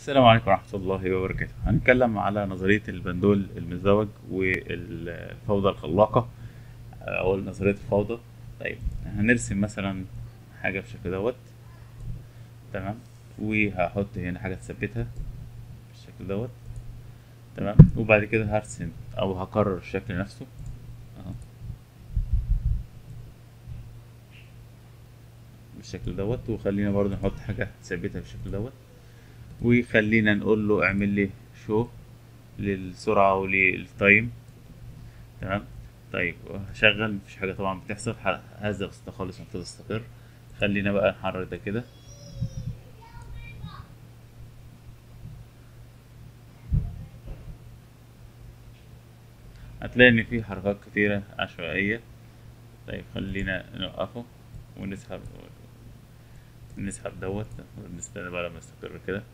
السلام عليكم ورحمة الله وبركاته هنتكلم على نظرية البندول المزدوج والفوضى الخلاقة أو نظرية الفوضى طيب هنرسم مثلا حاجة بالشكل دوت تمام وهحط هنا حاجة تثبتها بالشكل دوت تمام وبعد كده هرسم أو هكرر الشكل نفسه أهو بالشكل دوت وخلينا برضه نحط حاجة تثبتها بالشكل دوت وخلينا نقول له اعمل لي شو للسرعة وللتايم تمام طيب هشغل مفيش حاجة طبعا بتحصل ح- هذا بسيطة خالص المفروض تستقر خلينا بقى نحرك ده كده هتلاقي ان في حركات كتيرة عشوائية طيب خلينا نوقفه ونسحب نسحب دوت ونستنى بقى لما يستقر كده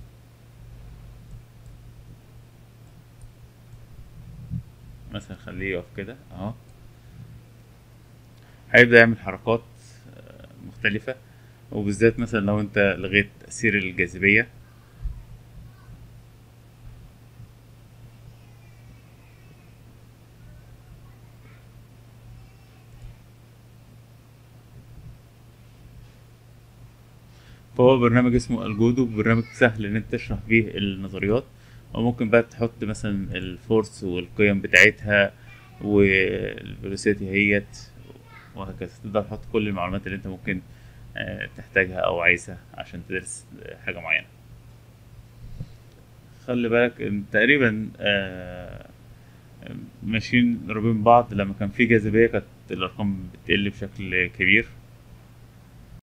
مثلا خليه يقف كده اهو هيبدأ يعمل حركات آه، مختلفة وبالذات مثلا لو انت لغيت تأثير الجاذبية فهو برنامج اسمه الجودو برنامج سهل ان انت تشرح بيه النظريات وممكن بقى تحط مثلا الفورس والقيم بتاعتها والفيلوسيتي هيت وهكذا تقدر تحط كل المعلومات اللي انت ممكن آه، تحتاجها او عايزها عشان تدرس حاجة معينة خلي بالك ان تقريبا آه، ماشيين قريبين من بعض لما كان في جاذبية كانت الأرقام بتقل بشكل كبير